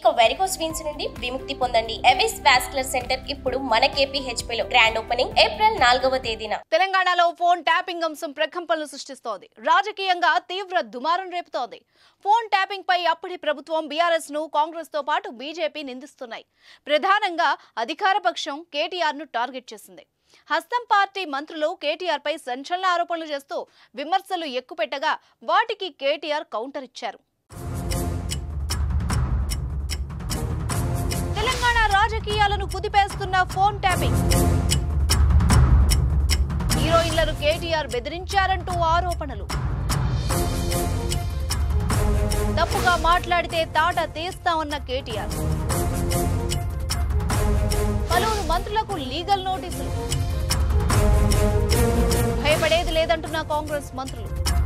ఇక varicose veins నుండి విముక్తి పొందండి ఎవిస్ వాస్కులర్ సెంటర్ ఇప్పుడు మన KPHP లో గ్రాండ్ ఓపెనింగ్ ఏప్రిల్ నాలుగవ తేదీన తెలంగాణలో ఫోన్ ట్యాపింగ్ అంశం ప్రకంపనలు సృష్టిస్తోంది రాజకీయంగా తీవ్ర దుమారం రేపుతోంది ఫోన్ ట్యాపింగ్ పై అప్పటి ప్రభుత్వం బీఆర్ఎస్ ను కాంగ్రెస్ తో పాటు బీజేపీ నిందిస్తున్నాయి ప్రధానంగా అధికార పక్షం కేటీఆర్ ను టార్గెట్ చేసింది హస్తం పార్టీ మంత్రులు కేటీఆర్ పై సంచలన ఆరోపణలు చేస్తూ విమర్శలు ఎక్కుపెట్టగా వాటికి కేటీఆర్ కౌంటర్ ఇచ్చారు తెలంగాణ రాజకీయాలను కుదిపేస్తున్న ఫోన్ ట్యాపింగ్ హీరోయిన్లను కేటీఆర్ బెదిరించారంటూ ఆరోపణలు తప్పుగా మాట్లాడితే తాట తీస్తామన్న కేటీఆర్ పలువురు మంత్రులకు లీగల్ నోటీసులు భయపడేది లేదంటున్న కాంగ్రెస్ మంత్రులు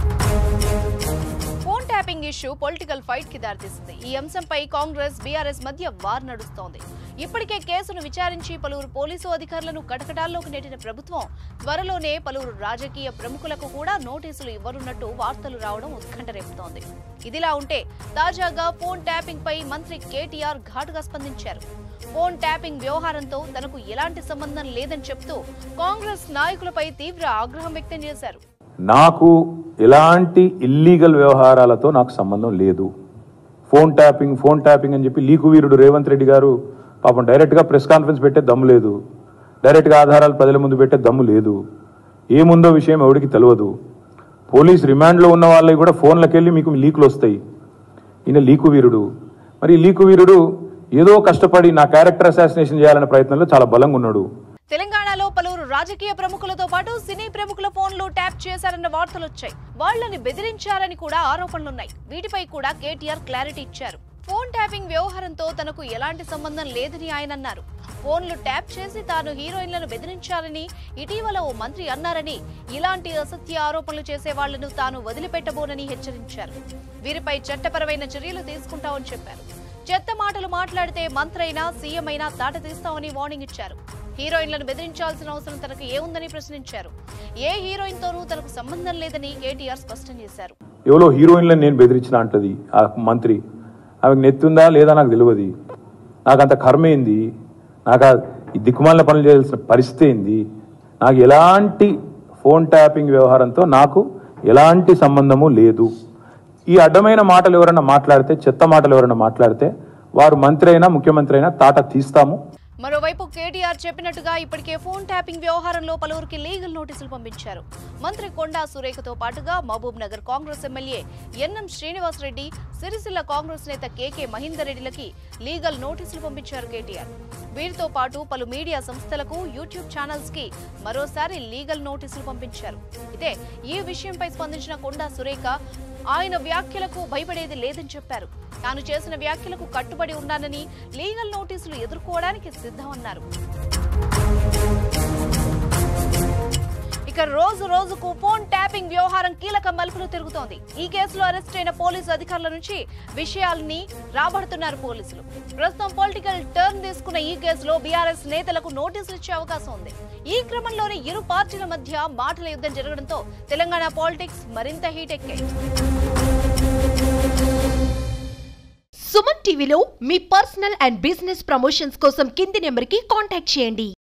phone tapping issue political fight కి దారితీసింది ఈ అంశంపై కాంగ్రెస్ బీఆర్ఎస్ మధ్య వార్ నడుస్తోంది ఇప్పటికే కేసును విచారించి పలువురు పోలీసు అధికారులను కటకటాల్లోకి నెట్టిన ప్రభుత్వం త్వరలోనే పలువురు రాజకీయ ప్రముఖులకు కూడా నోటీసులు ఇవ్వనున్నట్టు వార్తలు రావడం ఉత్కంఠ రేపుతోంది ఇదిలా ఉంటే తాజాగా ఫోన్ ట్యాపింగ్ పై మంత్రి కేటీఆర్ ఘాటుగా స్పందించారు ఫోన్ ట్యాపింగ్ వ్యవహారంతో తనకు ఎలాంటి సంబంధం లేదని చెప్తూ కాంగ్రెస్ నాయకులపై తీవ్ర ఆగ్రహం వ్యక్తం చేశారు నాకు ఎలాంటి ఇల్లీగల్ వ్యవహారాలతో నాకు సంబంధం లేదు ఫోన్ ట్యాపింగ్ ఫోన్ ట్యాపింగ్ అని చెప్పి లీకు వీరుడు రేవంత్ రెడ్డి గారు పాపం డైరెక్ట్గా ప్రెస్ కాన్ఫరెన్స్ పెట్టే దమ్ము లేదు డైరెక్ట్గా ఆధారాలు ప్రజల ముందు పెట్టే దమ్ము లేదు ఏముందో విషయం ఎవడికి తెలియదు పోలీస్ రిమాండ్లో ఉన్న వాళ్ళకి కూడా ఫోన్లకు వెళ్ళి మీకు లీకులు వస్తాయి ఈయన లీకు వీరుడు మరి ఈ లీకు వీరుడు ఏదో కష్టపడి నా క్యారెక్టర్ అసాసినేషన్ చేయాలనే ప్రయత్నంలో చాలా బలంగా ఉన్నాడు తెలంగాణలో పలువురు రాజకీయ ప్రముఖులతో పాటు సినీ ప్రముఖుల ఫోన్లు ట్యాప్ చేశారన్న వార్తలు వచ్చాయి వాళ్ళని బెదిరించారని కూడా ఆరోపణలున్నాయి వీటిపై కూడా కేటీఆర్ క్లారిటీ ఇచ్చారు ఫోన్ ట్యాపింగ్ వ్యవహారంతో తనకు ఎలాంటి సంబంధం లేదని ఆయన అన్నారు ఫోన్లు ట్యాప్ చేసి తాను హీరోయిన్లను బెదిరించారని ఇటీవల ఓ మంత్రి అన్నారని ఇలాంటి అసత్య ఆరోపణలు చేసే వాళ్లను తాను వదిలిపెట్టబోనని హెచ్చరించారు వీరిపై చట్టపరమైన చర్యలు తీసుకుంటామని చెప్పారు చెత్త మాటలు మాట్లాడితే మంత్రైనా సీఎం అయినా తాట తీస్తామని వార్నింగ్ ఇచ్చారు హీరోయిన్లను బెదిరించాల్సిన అవసరం తనకు ఏముందని ప్రశ్నించారు ఏ హీరోయిన్ తోనూ తనకు సంబంధం లేదని కేటీఆర్ స్పష్టం చేశారు ఎవరో హీరోయిన్లను నేను బెదిరించిన అంటది ఆ మంత్రి ఆమెకు నెత్తుందా లేదా నాకు తెలియదు నాకు అంత కర్మ ఏంది నాకు ఆ ఈ దిక్కుమాలిన పనులు చేయాల్సిన పరిస్థితి ఏంది నాకు ఎలాంటి ఫోన్ ట్యాపింగ్ వ్యవహారంతో నాకు ఎలాంటి సంబంధము లేదు ఈ అడ్డమైన మాటలు ఎవరైనా మాట్లాడితే చెత్త మాటలు ఎవరైనా మాట్లాడితే వారు మంత్రి అయినా ముఖ్యమంత్రి అయినా తాట తీస్తాము మరోవైపు కేటీఆర్ చెప్పినట్టుగా ఇప్పటికే ఫోన్ ట్యాపింగ్ వ్యవహారంలో పలువురికి లీగల్ నోటీసులు పంపించారు మంత్రి కొండా సురేఖతో పాటుగా Mahabubnagar Congress MLA NM Srinivasa Reddy Sircilla Congress నేత కేకే మహేందర్ రెడ్డిలకి లీగల్ నోటీసులు పంపించారు కేటీఆర్ వీరితో పాటు పలు మీడియా సంస్థలకు యూట్యూబ్ ఛానల్స్ కి మరోసారి లీగల్ నోటీసులు పంపించారు అయితే ఈ విషయంపై స్పందించిన కొండా సురేఖ ఆయన వ్యాఖ్యలకు భయపడేది లేదని చెప్పారు తాను చేసిన వ్యాఖ్యలకు కట్టుబడి ఉన్నానని లీగల్ నోటీసులు ఎదుర్కోవడానికి సిద్ధమన్నారు ఇక రోజు రోజుకు ఫోన్ ట్యాపింగ్ వ్యవహారం కీలక మలుపులు తిరుగుతోంది ఈ కేసులో అరెస్ట్ అయిన పోలీసు అధికారుల నుంచి విషయాల్ని రాబడుతున్నారు పోలీసులు ప్రస్తుతం పొలిటికల్ టర్న్ తీసుకున్న ఈ కేసులో బీఆర్ఎస్ నేతలకు నోటీసులు ఇచ్చే అవకాశం ఉంది ఈ క్రమంలోనే ఇరు పార్టీల మధ్య మాటల యుద్ధం జరగడంతో తెలంగాణ పాలిటిక్స్ మరింత హీట్ ఎక్కాయి సుమన్ టీవీలో మీ పర్సనల్ అండ్ బిజినెస్ ప్రమోషన్స్ కోసం కింది నెంబర్కి కాంటాక్ట్ చేయండి